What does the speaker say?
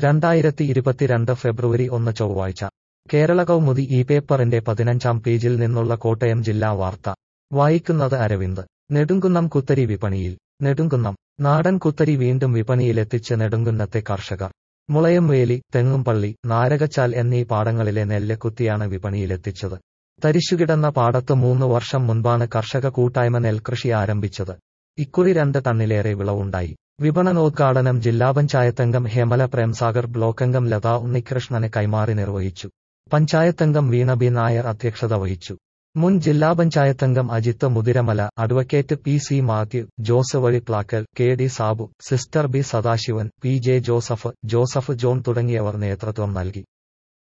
രണ്ടായിരത്തി ഇരുപത്തിരണ്ട് ഫെബ്രുവരി ഒന്ന് ചൊവ്വാഴ്ച കേരള കൗമുദി ഈ പേപ്പറിന്റെ പതിനഞ്ചാം പേജിൽ നിന്നുള്ള കോട്ടയം ജില്ലാ വാർത്ത വായിക്കുന്നത് അരവിന്ദ് നെടുങ്കുന്നം കുത്തരി വിപണിയിൽ നെടുങ്കുന്നം നാടൻ കുത്തരി വീണ്ടും വിപണിയിലെത്തിച്ച് നെടുങ്കുന്നത്തെ കർഷകർ മുളയംവേലി തെങ്ങുംപള്ളി നാരകച്ചാൽ എന്നീ പാടങ്ങളിലെ നെല്ല് കുത്തിയാണ് വിപണിയിലെത്തിച്ചത് തരിശുകിടന്ന പാടത്ത് മൂന്ന് വർഷം മുൻപാണ് കർഷക കൂട്ടായ്മ നെൽകൃഷി ആരംഭിച്ചത് ഇക്കുറി രണ്ട് ടണ്ണിലേറെ വിളവുണ്ടായി വിപണനോദ്ഘാടനം ജില്ലാ പഞ്ചായത്തംഗം ഹേമല പ്രേംസാഗർ ബ്ലോക്കംഗം ലതാ ഉണ്ണികൃഷ്ണന് കൈമാറി നിർവഹിച്ചു പഞ്ചായത്തംഗം വീണ ബി നായർ അധ്യക്ഷത വഹിച്ചു മുൻ ജില്ലാ പഞ്ചായത്തംഗം Ajith Muthiramala advocate P C Mathew Jose Vazhiplakkal K D Sabu sister B Sadasivan P J Joseph Joseph John തുടങ്ങിയവർ നേതൃത്വം നൽകി